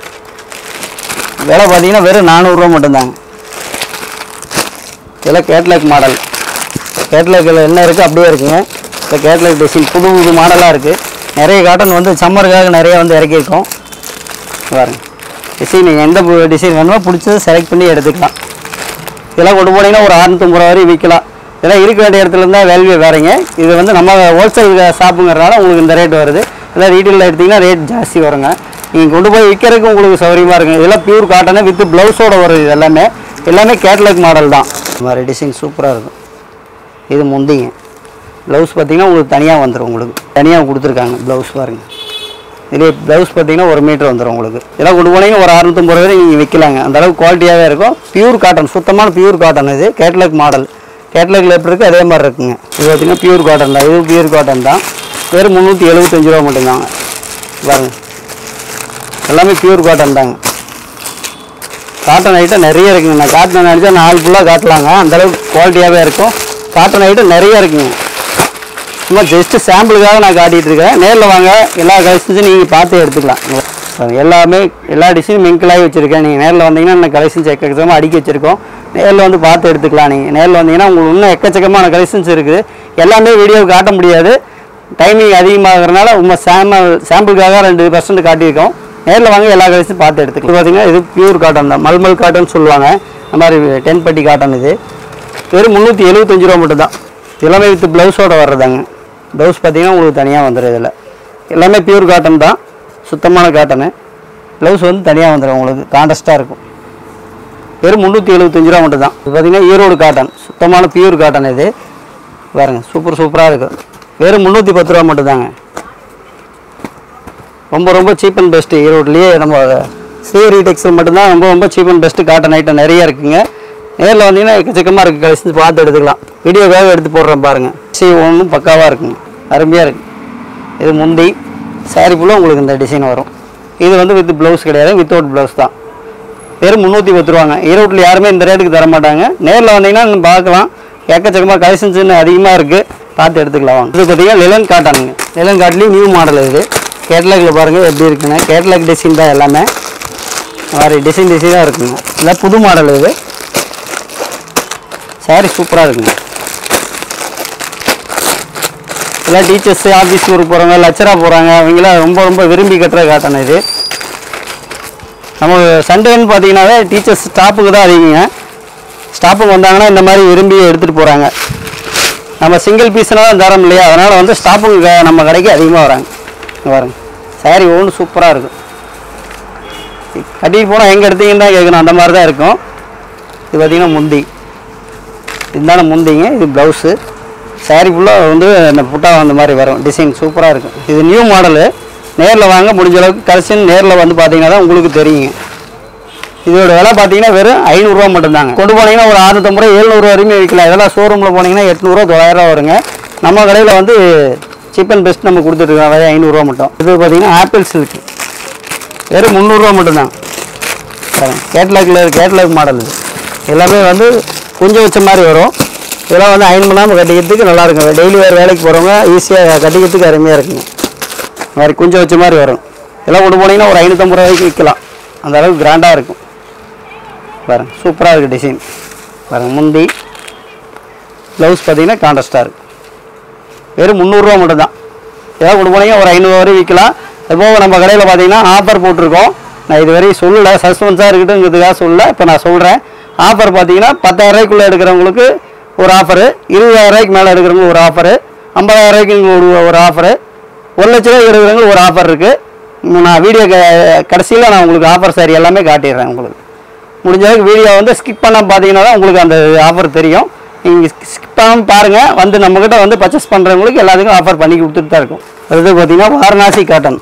விலை பார்த்தீங்கன்னா வெறும் நானூறுரூவா மட்டும்தாங்க இதெல்லாம் கேட்லாக் மாடல் கேட்லாக்கில் என்ன இருக்குது அப்படியே இருக்குங்க இந்த கேட்லாக் டிசைன் புது புது மாடலாக இருக்குது நிறைய காட்டன் வந்து சம்மருக்காக நிறைய வந்து இறக்கியிருக்கோம் பாருங்க டிசைன் நீங்கள் எந்த டிசைன் வேணுமோ பிடிச்சதை செலக்ட் பண்ணி எடுத்துக்கலாம் இதெல்லாம் கொண்டு போனீங்கன்னா ஒரு அறுநூத்தம்பது ரூபா வரையும் விற்கலாம் இதெல்லாம் இருக்க வேண்டிய இடத்துல இருந்தால் வேல்யூ வேறங்க இது வந்து நம்ம ஹோல்சேல் ஷாப்புங்கிறனால உங்களுக்கு இந்த ரேட் வருது இதெல்லாம் ரீட்டெயிலில் எடுத்தீங்கன்னா ரேட் ஜாஸ்தி வருங்க நீங்கள் கொண்டு போய் விற்கிறதுக்கு உங்களுக்கு சௌகரியமாக இருக்கும் இதெல்லாம் பியூர் காட்டனு வித் ப்ளவுஸோட வருது இது எல்லாமே எல்லாமே கேட்லாக் மாடல் தான் இந்த மாதிரி டிசைன் சூப்பராக இருக்கும் இது முந்திங்க ப்ளவுஸ் பார்த்தீங்கன்னா உங்களுக்கு தனியாக வந்துடும் உங்களுக்கு தனியாக கொடுத்துருக்காங்க ப்ளவுஸ் பாருங்கள் இதுலேயே ப்ளவுஸ் பார்த்தீங்கன்னா ஒரு மீட்டர் வந்துடும் உங்களுக்கு இதெல்லாம் கொண்டு போனீங்கன்னா ஒரு அறுநூத்தம்பது ரூபாய் நீங்கள் விற்கலாங்க அந்த அளவுக்கு குவாலிட்டியாகவே இருக்கும் பியூர் காட்டன் சுத்தமான பியூர் காட்டன் இது கேட்லாக் மாடல் கேட்லாக்ல எப்படி இருக்குது அதே மாதிரி இருக்குங்க இது பார்த்தீங்கன்னா பியூர் காட்டன் தான் இது பியூர் காட்டன் தான் வெறும் முந்நூற்றி எழுபத்தஞ்சு ரூபா மட்டும்தாங்க பாருங்க எல்லாமே பியூர் காட்டன் தாங்க காட்டன் ஐட்டம் நிறைய இருக்குங்க நான் காட்டன் நினச்சா நாலு ஃபுல்லாக காட்டலாங்க அந்த அளவுக்கு குவாலிட்டியாகவே இருக்கும் காட்டன் ஐட்டம் நிறைய இருக்குங்க சும்மா ஜஸ்ட் சாம்பிளுக்காக நான் காட்டிகிட்டு இருக்கேன் நேரில் வாங்க எல்லா கலெக்ஷன்ஸும் நீங்கள் பார்த்து எடுத்துக்கலாம் பாருங்க, எல்லாமே எல்லா டிசைனும் மிங்கிளாகி வச்சுருக்கேன் நீங்கள் நேரில் வந்தீங்கன்னா இன்னும் கலெக்ஷன்ஸ் எக்கச்சக்கமாக அடுக்கி வச்சுருக்கோம் நேரில் வந்து பார்த்து எடுத்துக்கலாம் நீங்கள் நேரில் வந்தீங்கன்னா உங்களுக்கு இன்னும் எக்கச்சக்கமான கலெக்ஷன்ஸ் இருக்குது எல்லாமே வீடியோ காட்ட முடியாது டைமிங் அதிகமாகறதுனால உங்கள் சாம்பிள் சாம்பிளுக்காக ரெண்டு பர்சன்ட் காட்டியிருக்கோம் நேரில் வாங்க எல்லா கலெக்ஷனும் பார்த்து எடுத்துக்கலாம் இது பார்த்தீங்கன்னா இது பியூர் காட்டன் தான் மல்மல் காட்டன் சொல்லுவாங்க அந்த மாதிரி டென் பட்டி காட்டன் இது வெறும் முந்நூற்றி எழுபத்தஞ்சு ரூபா மட்டும் தான் எல்லாமே வித் ப்ளவுஸோட வர்றதாங்க ப்ளவுஸ் பார்த்தீங்கன்னா உங்களுக்கு தனியாக வந்துடும் இதில் எல்லாமே பியூர் காட்டன் தான் சுத்தமான காட்டனு ப்ளவுஸ் வந்து தனியாக வந்துடும் உங்களுக்கு கான்ட்ராஸ்ட்டாக இருக்கும் வெறும் முந்நூற்றி எழுபத்தஞ்சு ரூபா மட்டும் தான் இது பார்த்தீங்கன்னா ஈரோடு காட்டன் சுத்தமான பியூர் காட்டன் இது பாருங்க சூப்பர் சூப்பராக இருக்கும் வெறும் முந்நூற்றி பத்து ரூபா மட்டும் தாங்க ரொம்ப ரொம்ப சீப் அண்ட் பெஸ்ட்டு ஈரோட்லேயே நம்ம ஸ்ரீஹரி டெக்ஸ்டைல் மட்டும்தான் ரொம்ப ரொம்ப cheap and best cotton item நிறைய இருக்குங்க நேரில் வந்தீங்கன்னா எக்கச்சக்கமாக இருக்குது கலெக்ஷன்ஸ் பார்த்து எடுத்துக்கலாம் வீடியோக்காக எடுத்து போடுறேன் பாருங்கள் சி ஒன்றும் பக்காவாக இருக்குங்க அருமையாக இருக்குது இது முந்தி saree ஃபுல்லாக உங்களுக்கு இந்த டிசைன் வரும் இது வந்து வித் ப்ளவுஸ் கிடையாது வித்தவுட் ப்ளவுஸ் தான் வெறும் முந்நூற்றி பத்து ரூபாங்க ஈரோட்டில் யாருமே இந்த ரேட்டுக்கு தர மாட்டாங்க நேரில் வந்தீங்கன்னா இன்னும் பார்க்கலாம் எக்கச்சக்கமாக கலெக்ஷன்ஸ் இன்னும் அதிகமாக இருக்குது பார்த்து எடுத்துக்கலாம் வாங்க இது பார்த்தீங்கன்னா லிலன் காட்டனுங்க லிலன் காட்லேயும் நியூ மாடல் இது கேட்லாகில் பாருங்கள் எப்படி இருக்குங்க கேட்லாக் டிசைன் தான் எல்லாமே இந்த மாதிரி டிசைன் டிசைனாக இருக்குங்க இல்லை புது மாடல் இது saree சூப்பராக இருக்குங்க எல்லாம் டீச்சர்ஸ் ஆஃபீஸ் ஊருக்கு போகிறவங்க லெக்சராக போகிறாங்க அவங்களாம் ரொம்ப ரொம்ப விரும்பி கட்டுற காட்டன் இது நம்ம சண்டேன்னு பார்த்தீங்கன்னாவே டீச்சர்ஸ் ஸ்டாஃபுக்கு தான் அதிகங்க ஸ்டாஃபுக்கு வந்தாங்கன்னா இந்த மாதிரி விரும்பி எடுத்துகிட்டு போகிறாங்க நம்ம சிங்கிள் பீஸ்னாலும் தரம் இல்லையா அதனால் வந்து ஸ்டாஃபுங்க நம்ம கடைக்கு அதிகமாக வராங்க இங்க பாருங்க சாரி ஒன்று சூப்பராக இருக்கும் கட்டிட்டு போனால் எங்கே எடுத்தீங்கன்னு தான் கேட்கணும் அந்த மாதிரி தான் இருக்கும் இது பார்த்தீங்கன்னா முந்தி இதுதானே முந்திங்க இது ப்ளவுஸு saree ஃபுல்லாக வந்து அந்த புட்டா அந்த மாதிரி வரும் டிசைன் சூப்பராக இருக்கும் இது நியூ மாடலு நேரில் வாங்க முடிஞ்ச அளவுக்கு கலெக்ஷன் நேரில் வந்து பார்த்தீங்கன்னா தான் உங்களுக்கு தெரியுங்க இதோட விலை பார்த்தீங்கன்னா வெறும் ஐநூறுரூவா மட்டும்தாங்க கொண்டு போனீங்கன்னா ஒரு அறுநூத்தம்பது ரூபா எழுநூறுவா வரைக்கும் விற்கலாம் இதெல்லாம் ஷோரூமில் போனீங்கன்னா எட்நூறுவா தொள்ளாயிரரூவா வருங்க நம்ம கடையில் வந்து சீப் அண்ட் பெஸ்ட் நம்ம கொடுத்துட்ருக்கோம் வெறும் ஐநூறுரூவா மட்டும் இது பார்த்தீங்கன்னா ஆப்பிள் சில்க் வெறும் முந்நூறுரூவா மட்டும்தான் கேட்லாக்ல கேட்லாக் மாடல் இது எல்லாமே வந்து கொஞ்சம் வச்ச மாதிரி வரும் இதெல்லாம் வந்து அயன் பண்ணாமல் கட்டிக்கிறதுக்கு நல்லா இருக்கும் டெய்லி வேறு வேலைக்கு போகிறவங்க ஈஸியாக கட்டிக்கிறதுக்கு அருமையாக இருக்குங்க இந்த மாதிரி கொஞ்சம் வச்ச மாதிரி வரும் இதெல்லாம் கொண்டு போனீங்கன்னா ஒரு ஐநூற்றம்பது ரூபாய்க்கு விற்கலாம் அந்த அளவுக்கு கிராண்டாக இருக்கும் பாருங்க சூப்பராக இருக்குது டிசைன் பாருங்க முந்தி ப்ளவுஸ் பார்த்தீங்கன்னா கான்ட்ராஸ்டாக இருக்குது வெறும் முந்நூறுரூவா மட்டும்தான் ஏதாவது கொண்டு போனீங்கன்னா ஒரு ஐநூறு வரை விற்கலாம் அதுபோக நம்ம கடையில் பார்த்தீங்கன்னா ஆஃபர் போட்டிருக்கோம் நான் இது வரையும் சொல்லலை சஸ்பென்ஸாக இருக்கட்டும்ங்கிறதுக்காக சொல்லல இப்போ நான் சொல்கிறேன் ஆஃபர் பார்த்தீங்கன்னா பத்தாயிரம் ரூபாய்க்குள்ளே எடுக்கிறவங்களுக்கு ஒரு ஆஃபரு இருபதாயிரம் ரூபாய்க்கு மேலே எடுக்கிறவங்க ஒரு ஆஃபரு ஐம்பதாயிரம் ரூபாய்க்கு ஒரு ஒரு ஆஃபரு ஒரு லட்ச ரூபாய்க்கு எடுக்கிறவங்க ஒரு ஆஃபர் இருக்குது நான் வீடியோ கடைசியில் நான் உங்களுக்கு ஆஃபர் சாரி எல்லாமே காட்டிடுறேன் உங்களுக்கு முடிஞ்ச அளவுக்கு வீடியோ வந்து ஸ்கிப் பண்ண பார்த்தீங்கன்னா தான் உங்களுக்கு அந்த ஆஃபர் தெரியும் நீங்கள் ஸ்கிப் பண்ணாமல் பாருங்கள் வந்து நம்மக்கிட்ட வந்து பர்ச்சேஸ் பண்ணுறவங்களுக்கு எல்லாத்துக்கும் ஆஃபர் பண்ணி கொடுத்துட்டு தான் இருக்கும் அது பார்த்தீங்கன்னா வாரணாசி காட்டன்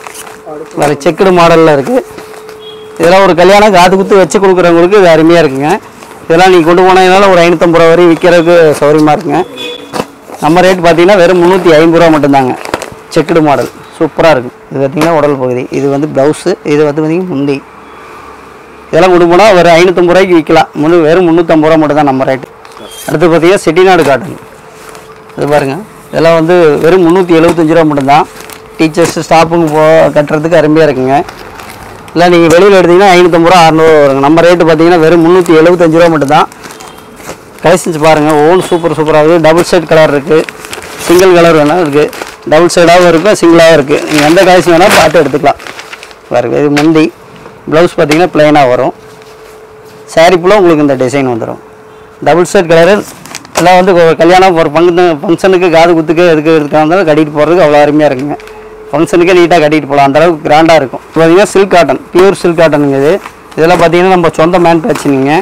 வேறு செக்குடு மாடலில் இருக்குது இதெல்லாம் ஒரு கல்யாணம் காது குத்து வச்சு கொடுக்குறவங்களுக்கு இது அருமையாக இருக்குங்க இதெல்லாம் நீங்கள் கொண்டு போனதுனால ஒரு ஐநூற்றம்பது ரூபா வரையும் விற்கிறதுக்கு சௌகரியமாக இருக்குங்க நம்ம ரேட் பார்த்தீங்கன்னா வெறும் முந்நூற்றி ஐம்பது ரூபா மட்டும்தாங்க செக்குடு மாடல் சூப்பராக இருக்கும் இது பார்த்தீங்கன்னா உடல் பகுதி இது வந்து ப்ளவுஸு இது வந்து பார்த்தீங்கன்னா முந்தி இதெல்லாம் கொண்டு போனால் ஒரு ஐநூற்றம்பது ரூபாய்க்கு விற்கலாம் முன்னு வெறும் முந்நூற்றம்பது ரூபா மட்டும் தான் நம்ம ரேட்டு அடுத்து பார்த்தீங்கன்னா செட்டிநாடு காட்டன் இது பாருங்க இதெல்லாம் வந்து வெறும் முந்நூற்றி எழுபத்தஞ்சு ரூபா மட்டும்தான் டீச்சர்ஸ் ஸ்டாஃபுங்க போ கட்டுறதுக்கு அருமையாக இருக்குங்க இல்லை நீங்கள் வெளியில் எடுத்தீங்கன்னா ஐநூற்றம்பது ரூபா அறநூறுவா வருங்க நம்ம ரேட்டு பார்த்தீங்கன்னா வெறும் முந்நூற்றி எழுபத்தஞ்சு ரூபா மட்டும்தான் கலெக்ஷன்ஸ் பாருங்கள் ஒவ்வொன்றும் சூப்பர் சூப்பராக இருக்குது டபுள் சைட் கலர் இருக்குது சிங்கிள் கலர் வேணால் இருக்குது டபுள் சைடாகவும் இருக்கும் சிங்கிளாகவும் இருக்குது நீங்கள் எந்த கலெக்ஷன் வேணாலும் பார்த்து எடுத்துக்கலாம் பாருங்க இது முந்தி ப்ளவுஸ் பார்த்தீங்கன்னா ப்ளைனாக வரும் saree ஃபுல்லாக உங்களுக்கு இந்த டிசைன் வந்துடும் டபுள் ஷர்ட் கலரு எல்லாம் வந்து ஒரு கல்யாணம் ஒரு ஃபங்கு ஃபங்க்ஷனுக்கு காது குத்துக்கு எதுக்கு எதுக்காக இருந்தாலும் கட்டிட்டு போகிறதுக்கு அவ்வளோ அருமையாக இருக்குங்க ஃபங்க்ஷனுக்கே நீட்டாக கட்டிட்டு போகலாம் அந்த அளவுக்கு கிராண்டாக இருக்கும் இப்போ பார்த்தீங்கன்னா சில்க் காட்டன் பியூர் சில்க் காட்டனுங்க இது இதெல்லாம் பார்த்தீங்கன்னா நம்ம சொந்த மேனுஃபேக்சரிங்க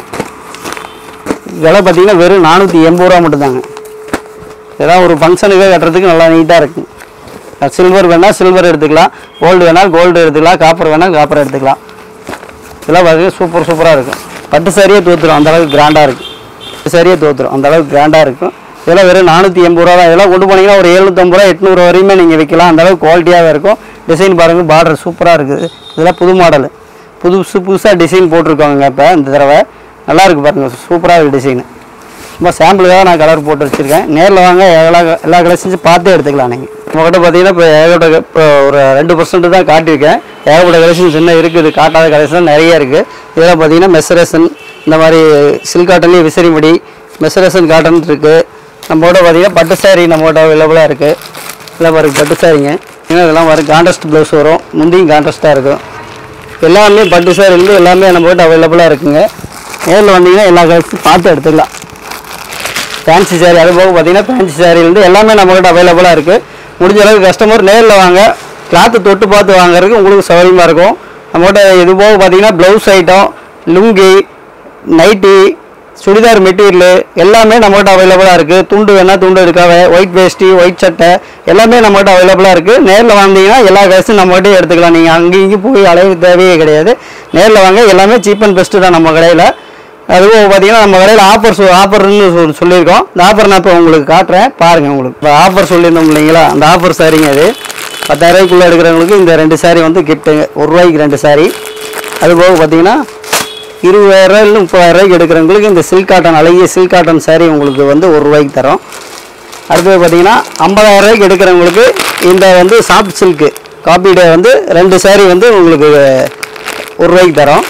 விலை பார்த்தீங்கன்னா வெறும் நானூற்றி எண்பது ரூபா மட்டும்தாங்க இதெல்லாம் ஒரு ஃபங்க்ஷனுக்கு கட்டுறதுக்கு நல்லா நீட்டாக இருக்கும் சில்வர் வேணால் சில்வர் எடுத்துக்கலாம் கோல்டு வேணால் கோல்டு எடுத்துக்கலாம் காப்பர் வேணால் காப்பர் எடுத்துக்கலாம் இதெல்லாம் பார்த்தீங்கன்னா சூப்பர் சூப்பராக இருக்கும் பட்டு சரியாக தோத்துரும் அந்த அளவுக்கு கிராண்டாக இருக்கும் பட்டு சரியாக தோத்துரும் அந்த அளவுக்கு கிராண்டாக இருக்கும் இதெல்லாம் வெறும் நானூற்றி எண்பது ரூபா தான் இதெல்லாம் கொண்டு போனீங்கன்னா ஒரு எழுநூத்தம்பது ரூபா எட்நூறு வரையுமே நீங்கள் விற்கலாம் அந்த அளவுக்கு குவாலிட்டியாகவே இருக்கும் டிசைன் பாருங்கள் பார்டர் சூப்பராக இருக்குது இதெல்லாம் புது மாடல் புதுசு புதுசாக டிசைன் போட்டிருக்காங்க இப்போ இந்த தடவை நல்லா இருக்கு பாருங்கள் சூப்பராக இருக்குது டிசைன் சும்மா சாம்பிளுக்காக நான் கலர் போட்டு வச்சுருக்கேன் நேரில் வாங்க எல்லா எல்லா கலெக்ஷன்ஸும் பார்த்தே எடுத்துக்கலாம் நீங்கள் நம்மகிட்ட பார்த்தீங்கன்னா இப்போ ஏகப்பட்ட இப்போ ஒரு ரெண்டு பர்சன்ட் தான் காட்டியிருக்கேன் ஏகப்பட்ட கலெக்ஷன்ஸ் இன்னும் இருக்குது காட்டாத கலெக்ஷன் நிறைய இருக்குது இதெல்லாம் பார்த்தீங்கன்னா மெசரேஷன் இந்த மாதிரி சில்க் காட்டன்லேயே விசிறிமடி மெசரேஷன் காட்டன் இருக்குது நம்மகிட்ட பார்த்தீங்கன்னா பட்டு saree நம்மகிட்ட அவைலபிளாக இருக்குது இதெல்லாம் பாருங்க பட்டு சாரிங்க ஏன்னா இதெல்லாம் வரும் கான்ட்ராஸ்ட் ப்ளவுஸ் வரும் முந்தியும் கான்ட்ராஸ்ட்டாக இருக்கும் எல்லாமே பட்டு சாரிலேருந்து எல்லாமே நம்மகிட்ட அவைலபிளாக இருக்குங்க நேரில் வந்தீங்கன்னா எல்லா கலெக்ஷன் பார்த்து எடுத்துக்கலாம் ஃபேன்சி saree அது போக பார்த்தீங்கன்னா ஃபேன்சி சாரிலேருந்து எல்லாமே நம்மகிட்ட அவைலபிளாக இருக்குது முடிஞ்ச அளவுக்கு கஸ்டமர் நேரில் வாங்க கிளாத்து தொட்டு பார்த்து வாங்குறதுக்கு உங்களுக்கு சௌகரியமாக இருக்கும் நம்மகிட்ட இது போக பார்த்தீங்கன்னா blouse item lungi nighty churidar material எல்லாமே நம்மகிட்ட அவைலபிளாக இருக்குது துண்டு வேணால் துண்டு எடுக்காவே ஒயிட் வேஷ்டி ஒயிட் சட்டை எல்லாமே நம்மகிட்ட அவைலபிளாக இருக்குது நேரில் வந்தீங்கன்னா எல்லா கலெக்ஷன் நம்மகிட்டே எடுத்துக்கலாம் நீங்கள் அங்கேயும் இங்கேயும் போய் அலைய தேவையே கிடையாது நேரில் வாங்க எல்லாமே சீப் அண்ட் பெஸ்ட்டு தான் நம்ம கடையில் அதுவும் பார்த்தீங்கன்னா நம்ம கடையில் ஆஃபர் ஆஃபர்னு சொல் சொல்லியிருக்கோம் இந்த ஆஃபர் நான் இப்போ உங்களுக்கு காட்டுறேன் பாருங்கள் உங்களுக்கு இப்போ ஆஃபர் சொல்லியிருந்தோம் இல்லைங்களா அந்த ஆஃபர் சாரிங்க அது பத்தாயிரரூபாய்க்குள்ளே எடுக்கிறவங்களுக்கு இந்த ரெண்டு சாரி வந்து கிஃப்ட்டுங்க ஒரு ரூபாய்க்கு ரெண்டு சாரி அது போக பார்த்தீங்கன்னா இருபதாயிரம் இல்லை முப்பதாயிரரூபாய்க்கு எடுக்கிறவங்களுக்கு இந்த சில்க் காட்டன் அழகிய சில்க் காட்டன் சாரி உங்களுக்கு வந்து ஒரு ரூபாய்க்கு தரோம் அடுத்தது பார்த்தீங்கன்னா ஐம்பதாயிரம் ரூபாய்க்கு எடுக்கிறவங்களுக்கு இந்த வந்து சாஃப்ட் சில்க்கு காப்பி டே வந்து ரெண்டு சாரி வந்து உங்களுக்கு ஒரு ரூபாய்க்கு தரோம்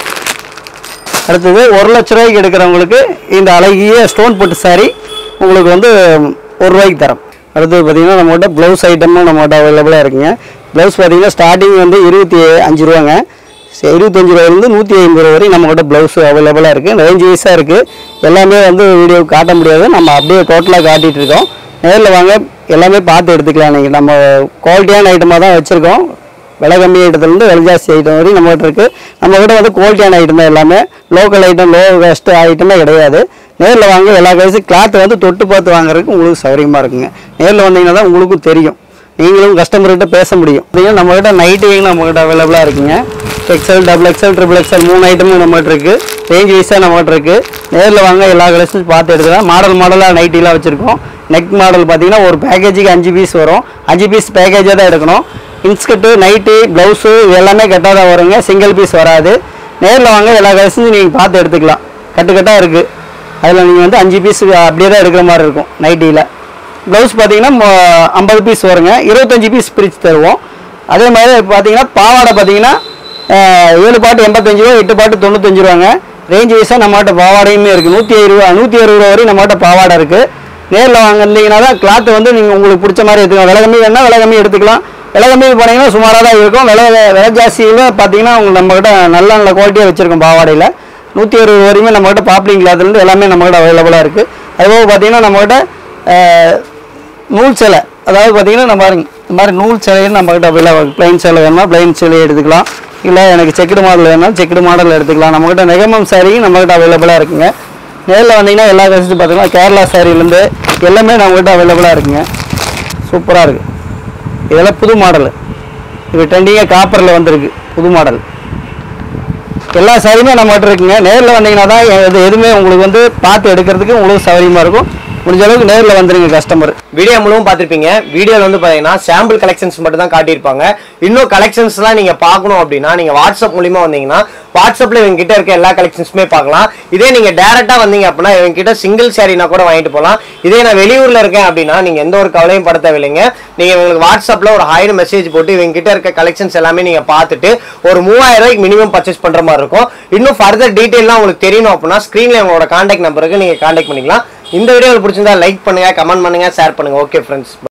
அடுத்தது ஒரு லட்ச ரூபாய்க்கு எடுக்கிறவங்களுக்கு இந்த அழகிய ஸ்டோன் போட்டு சாரி உங்களுக்கு வந்து ஒரு ரூபாய்க்கு தரோம் அடுத்தது பார்த்தீங்கன்னா நம்மகிட்ட ப்ளவுஸ் ஐட்டமும் நம்மகிட்ட அவைலபிளாக இருக்குங்க ப்ளவுஸ் பார்த்தீங்கன்னா ஸ்டார்டிங் வந்து இருபத்தி அஞ்சு ரூபாங்க சரி, இருபத்தஞ்சு ரூபாயிலிருந்து நூற்றி ஐம்பது ரூபா வரையும் நம்மகிட்ட ப்ளவுஸ் அவைலபிளாக இருக்குது ரேஞ்ச் வைஸாக இருக்குது எல்லாமே வந்து வீடியோ காட்ட முடியாது நம்ம அப்படியே டோட்டலாக காட்டிகிட்டு இருக்கோம் நேரில் வாங்க எல்லாமே பார்த்து எடுத்துக்கலாம் நீங்கள் நம்ம குவாலிட்டியான ஐட்டமாக தான் வச்சுருக்கோம் விலை கம்மி ஐட்டத்துலேருந்து விலை ஜாஸ்தி ஐட்டம் வரையும் நம்மகிட்ட இருக்குது நம்ம கிட்ட வந்து குவாலிட்டியான ஐட்டம் தான் எல்லாமே லோக்கல் ஐட்டம் லோ காஸ்ட் ஐட்டமே கிடையாது நேரில் வாங்க எல்லா கடைசி கிளாத் வந்து தொட்டு பார்த்து வாங்குறதுக்கு உங்களுக்கு சௌகரியமாக இருக்குங்க நேரில் வந்தீங்கன்னா தான் உங்களுக்கும் தெரியும் நீங்களும் கஸ்டமர்கிட்ட பேச முடியும் பார்த்தீங்கன்னா நம்மகிட்ட நைட்டிங் நம்மகிட்ட அவைலபிளாக இருக்குங்க XL double XL triple XL மூணு ஐட்டமும் நம்மகிட்ட இருக்குது ரேஞ்ச் வைஸாக நம்மகிட்ட இருக்குது நேரில் வாங்க எல்லா கலெக்ஷன்ஸ் பார்த்து எடுக்கலாம் மாடல் மாடலாக நைட்டிலாம் வச்சுருக்கோம் நெக் மாடல் பார்த்தீங்கன்னா ஒரு பேக்கேஜுக்கு அஞ்சு பீஸ் வரும் அஞ்சு பீஸ் பேக்கேஜாக தான் எடுக்கணும் இன்ஸ்கர்ட்டு நைட்டி ப்ளவுஸு இது எல்லாமே கட்டாக தான் வருங்க சிங்கிள் பீஸ் வராது நேரில் வாங்க எல்லா கலெக்ஷன்ஸும் நீங்கள் பார்த்து எடுத்துக்கலாம் கட்டு கட்டாக இருக்குது அதில் நீங்கள் வந்து அஞ்சு பீஸ் அப்படியே தான் எடுக்கிற மாதிரி இருக்கும் நைட்டியில் ப்ளவுஸ் பார்த்தீங்கன்னா மொ- ஐம்பது பீஸ் வருங்க இருபத்தஞ்சி பீஸ் பிரித்து தருவோம் அதே மாதிரி பார்த்தீங்கன்னா பாவாடை பார்த்தீங்கன்னா அஹ், ஏழு பாட்டு எண்பத்தஞ்சு ரூபா எட்டு பாட்டு தொண்ணூத்தஞ்சு ரூபாங்க ரேஞ்ச் வைஸாக நம்மகிட்ட பாவாடையுமே இருக்குது நூற்றி ஐம்பது ரூபா நூற்றி அறுபது ரூபா வரையும் நம்மகிட்ட பாவாடை இருக்குது நேரில் வாங்கினீங்கன்னா தான் கிளாத் வந்து நீங்கள் உங்களுக்கு பிடிச்ச மாதிரி எடுத்துக்கலாம் விலை கம்மி வேணால் விலை கம்மி எடுத்துக்கலாம் விலை கம்மி போனீங்கன்னா சுமாராக தான் இருக்கும் விலை விலை ஜாஸ்தியில் பார்த்தீங்கன்னா உங்களுக்கு நம்மகிட்ட நல்ல நல்ல குவாலிட்டியாக வச்சுருக்கோம் பாவாடையில் நூற்றி அறுபது வரையுமே நம்மகிட்ட பாப்ளிங் கிளாத்லேருந்து எல்லாமே நம்மகிட்ட அவைலபிளாக இருக்குது அதுபோக பார்த்தீங்கன்னா நம்மகிட்ட அஹ், நூல் சேலை அதாவது பார்த்தீங்கன்னா நம்ம பாருங்க இந்த மாதிரி நூல் சேலையும் நம்மகிட்ட அவைலபிள் பிளைன் சேலை வேணுமா பிளைன் சேலையை எடுத்துக்கலாம் இல்லை எனக்கு செக்குடு மாடல் வேணாலும் செக்குடு மாடல் எடுத்துக்கலாம் நம்மகிட்ட நெகமம் சாரியும் நம்மகிட்ட அவைலபிளாக இருக்குங்க நேரில் வந்தீங்கன்னா எல்லா கலெக்ஷன் பார்த்தீங்கன்னா கேரளா சாரிலேருந்து எல்லாமே நம்மகிட்ட அவைலபிளாக இருக்குங்க சூப்பராக இருக்குது இதெல்லாம் புது மாடலு இது ட்ரெண்டிங்காக காப்பரில் வந்திருக்கு புது மாடல் எல்லா சாரியுமே நம்மகிட்ட இருக்குங்க நேரில் வந்தீங்கன்னா தான் எது எதுவுமே உங்களுக்கு வந்து பார்த்து எடுக்கிறதுக்கு உங்களுக்கு சௌகரியமாக இருக்கும் முடிஞ்ச அளவுக்கு நேரில் வந்துருங்க கஸ்டமர் வீடியோ முழுவதும் பார்த்திருப்பீங்க வீடியோல வந்து பாத்தீங்கன்னா சாம்பிள் கலெக்ஷன்ஸ் மட்டும் தான் காட்டியிருப்பாங்க இன்னும் கலெக்ஷன்ஸ்லாம் நீங்க பார்க்கணும் அப்படின்னா நீங்க வாட்ஸ்அப் மூலியமா வந்தீங்கன்னா வாட்ஸ்அப்ல இவங்க கிட்ட இருக்க எல்லா கலெக்ஷன்ஸுமே பார்க்கலாம் இதே நீங்க டேரக்டா வந்தீங்க அப்படின்னா இவங்க கிட்ட சிங்கிள் சாரினா கூட வாங்கிட்டு போகலாம் இதே நான் வெளியூர்ல இருக்கேன் அப்படின்னா நீங்க எந்த ஒரு கவலையும் பட தேவையில்லைங்க நீங்க உங்களுக்கு வாட்ஸ்அப்ல ஒரு ஹாய்னு மெசேஜ் போட்டு இவங்க கிட்ட இருக்க கலெக்ஷன்ஸ் எல்லாமே நீங்க பார்த்துட்டு ஒரு மூவாயிரம் ரூபாய்க்கு மினிமம் பர்ச்சேஸ் பண்ற மாதிரி இருக்கும் இன்னும் ஃபர்தர் டீடைல்லாம் உங்களுக்கு தெரியணும் அப்படின்னா ஸ்க்ரீன்ல உங்களோட கான்டாக்ட் நம்பருக்கு நீங்க கான்டாக்ட் பண்ணிக்கலாம் இந்த வீடியோ உங்களுக்கு பிடிச்சிருந்தா லைக் பண்ணுங்க கமெண்ட் பண்ணுங்க ஷேர் பண்ணுங்க ஓகே ஃப்ரெண்ட்ஸ்